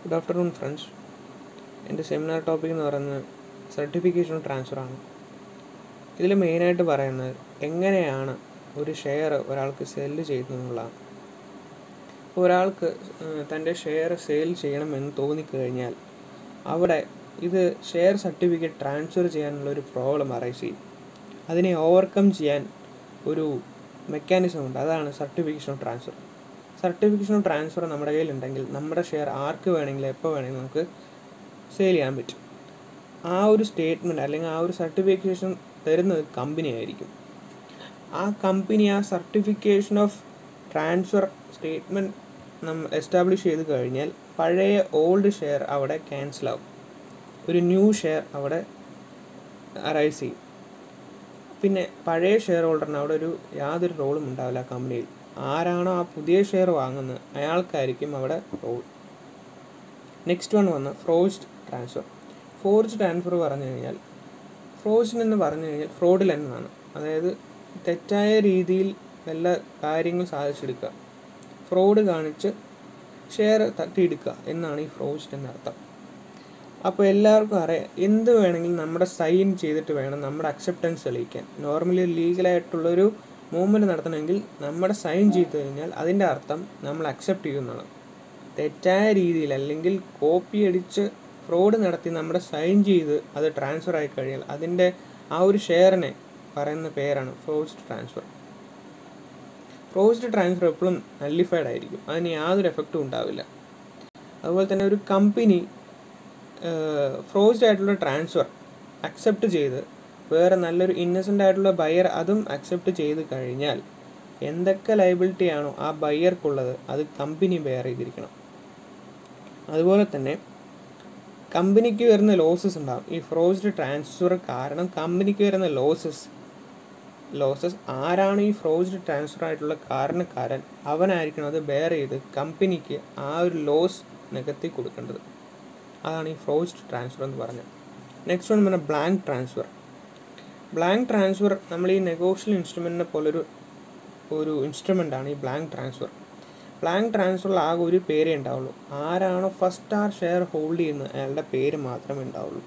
good afternoon friends എൻ്റെ seminar topic എന്ന് പറയുന്നത് സർട്ടിഫിക്കേഷൻ ട്രാൻസ്ഫർ ആണ് ഇതിൽ മെയിനായിട്ട് പറയുന്നത് എങ്ങനെയാണ് ഒരു ഷെയർ ഒരാൾക്ക് സെല്ല് ചെയ്യുന്നതെന്നുള്ളതാണ് അപ്പോൾ ഒരാൾക്ക് ഏഹ്, തൻ്റെ ഷെയർ സെയിൽ ചെയ്യണമെന്ന് തോന്നിക്കഴിഞ്ഞാൽ അവിടെ ഇത് ഷെയർ സർട്ടിഫിക്കറ്റ് ട്രാൻസ്ഫർ ചെയ്യാനുള്ള ഒരു പ്രോബ്ലം അറൈസ് ചെയ്യും അതിനെ ഓവർകം ചെയ്യാൻ ഒരു മെക്കാനിസം ഉണ്ട് അതാണ് certification of transfer certification of transfer നമ്മുടെ കയ്യിലുണ്ടെങ്കിൽ നമ്മുടെ ഷെയർ ആർക്ക് വേണമെങ്കിലും എപ്പോൾ വേണമെങ്കിലും നമുക്ക് സെയിൽ ചെയ്യാൻ പറ്റും ആ ഒരു സ്റ്റേറ്റ്മെൻറ്റ് അല്ലെങ്കിൽ ആ ഒരു സർട്ടിഫിക്കേഷൻ തരുന്നത് കമ്പനി ആയിരിക്കും ആ കമ്പനി ആ സർട്ടിഫിക്കേഷൻ ഓഫ് ട്രാൻസ്ഫർ സ്റ്റേറ്റ്മെൻറ്റ് നമ്മൾ എസ്റ്റാബ്ലിഷ് ചെയ്ത് കഴിഞ്ഞാൽ പഴയ ഓൾഡ് ഷെയർ അവിടെ ക്യാൻസൽ ആവും ഒരു ന്യൂ ഷെയർ അവിടെ അറൈസ് ചെയ്യും പിന്നെ പഴയ ഷെയർ ഹോൾഡറിന് അവിടെ ഒരു യാതൊരു റോളും ഉണ്ടാവില്ല ആ കമ്പനിയിൽ ആരാണോ ആ പുതിയ ഷെയർ വാങ്ങുന്നത് അയാൾക്കായിരിക്കും അവിടെ റോൾ നെക്സ്റ്റ് വൺ വന്ന് ഫ്രോസ്ഡ് ട്രാൻസ്ഫർ ഫോർജ് ട്രാൻസ്ഫർ പറഞ്ഞു കഴിഞ്ഞാൽ ഫ്രോസ്ഡ് എന്ന് പറഞ്ഞു കഴിഞ്ഞാൽ ഫ്രോഡിൽ എന്നാണ് അതായത് തെറ്റായ രീതിയിൽ വല്ല കാര്യങ്ങൾ സാധിച്ചെടുക്കുക ഫ്രോഡ് കാണിച്ച് ഷെയർ തട്ടിയെടുക്കുക എന്നാണ് ഈ ഫ്രോസ്ഡ് എന്നർത്ഥം അപ്പോൾ എല്ലാവർക്കും അറിയാം എന്ത് വേണമെങ്കിലും നമ്മുടെ സൈൻ ചെയ്തിട്ട് വേണം നമ്മുടെ അക്സെപ്റ്റൻസ് തെളിയിക്കാൻ നോർമലി ലീഗലായിട്ടുള്ളൊരു മൂവ്മെൻറ്റ് നടത്തണമെങ്കിൽ നമ്മുടെ സൈൻ ചെയ്ത് കഴിഞ്ഞാൽ അതിൻ്റെ അർത്ഥം നമ്മൾ അക്സെപ്റ്റ് ചെയ്യുന്നതാണ് തെറ്റായ രീതിയിൽ അല്ലെങ്കിൽ കോപ്പി അടിച്ച് ഫ്രോഡ് നടത്തി നമ്മുടെ സൈൻ ചെയ്ത് അത് ട്രാൻസ്ഫർ ആയി കഴിഞ്ഞാൽ അതിൻ്റെ ആ ഒരു ഷെയറിനെ പറയുന്ന പേരാണ് ഫ്രോസ്ഡ് ട്രാൻസ്ഫർ ഫ്രോസ്ഡ് ട്രാൻസ്ഫർ എപ്പോഴും നല്ലിഫൈഡ് ആയിരിക്കും അതിന് യാതൊരു എഫക്റ്റും ഉണ്ടാവില്ല അതുപോലെ തന്നെ ഒരു കമ്പനി ഫ്രോസ്ഡ് ആയിട്ടുള്ള ട്രാൻസ്ഫർ അക്സെപ്റ്റ് ചെയ്ത് വേറെ നല്ലൊരു ഇന്നസെൻ്റ് ആയിട്ടുള്ള ബയർ അതും അക്സെപ്റ്റ് ചെയ്ത് കഴിഞ്ഞാൽ എന്തൊക്കെ ലൈബിലിറ്റി ആണോ ആ ബയ്യർക്കുള്ളത് അത് കമ്പനി ബെയർ ചെയ്തിരിക്കണം അതുപോലെ തന്നെ കമ്പനിക്ക് വരുന്ന ലോസസ് ഉണ്ടാകും ഈ ഫ്രോസ്ഡ് ട്രാൻസ്ഫർ കാരണം കമ്പനിക്ക് വരുന്ന ലോസസ് ലോസസ് ആരാണ് ഈ ഫ്രോസ്ഡ് ട്രാൻസ്ഫർ ആയിട്ടുള്ള കാരണക്കാരൻ അവനായിരിക്കണം അത് ബെയർ ചെയ്ത് കമ്പനിക്ക് ആ ഒരു ലോസ് നികത്തി കൊടുക്കേണ്ടത് അതാണ് ഈ ഫ്രോസ്ഡ് ട്രാൻസ്ഫർ എന്ന് പറഞ്ഞത് നെക്സ്റ്റ് വൺ പറഞ്ഞാൽ ബ്ലാങ്ക് ട്രാൻസ്ഫർ ബ്ലാങ്ക് ട്രാൻസ്ഫർ നമ്മൾ ഈ നെഗോഷ്യൽ ഇൻസ്ട്രുമെൻറ്റിനെ പോലൊരു ഒരു ഇൻസ്ട്രുമെൻ്റ് ആണ് ഈ ബ്ലാങ്ക് ട്രാൻസ്ഫർ ബ്ലാങ്ക് ട്രാൻസ്ഫറിൽ ആകെ ഒരു പേരേ ഉണ്ടാവുള്ളൂ ആരാണോ ഫസ്റ്റ് ആർ ഷെയർ ഹോൾഡ് ചെയ്യുന്നത് അയാളുടെ പേര് മാത്രമേ ഉണ്ടാവുള്ളൂ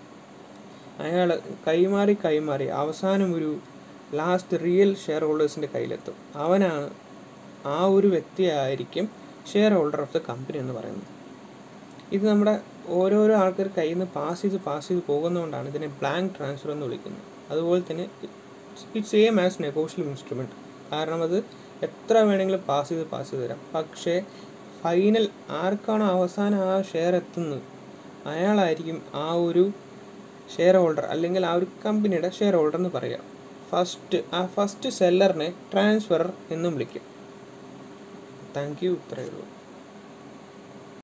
അയാൾ കൈമാറി കൈമാറി അവസാനം ഒരു ലാസ്റ്റ് റിയൽ ഷെയർ ഹോൾഡേഴ്സിൻ്റെ കയ്യിലെത്തും അവനാണ് ആ ഒരു വ്യക്തിയായിരിക്കും shareholder of the company എന്ന് പറയുന്നത് ഇത് നമ്മുടെ ഓരോരോ ആൾക്കാർ കയ്യിൽ നിന്ന് പാസ് ചെയ്ത് പാസ് ചെയ്ത് പോകുന്നതുകൊണ്ടാണ് ഇതിനെ ബ്ലാങ്ക് ട്രാൻസ്ഫർ എന്ന് വിളിക്കുന്നത് അതുപോലെ തന്നെ it same as negotiable instrument കാരണം അത് എത്ര വേണമെങ്കിലും പാസ് ചെയ്ത് പാസ് ചെയ്ത് തരാം പക്ഷേ ഫൈനൽ ആർക്കാണോ അവസാനം ആ ഷെയർ എത്തുന്നത് അയാളായിരിക്കും ആ ഒരു ഷെയർ ഹോൾഡർ അല്ലെങ്കിൽ ആ ഒരു കമ്പനിയുടെ ഷെയർ ഹോൾഡർ എന്ന് പറയുക ഫസ്റ്റ് ആ ഫസ്റ്റ് സെല്ലറിനെ ട്രാൻസ്ഫറർ എന്നും വിളിക്കും താങ്ക് യു ഇത്രയേ ഉള്ളൂ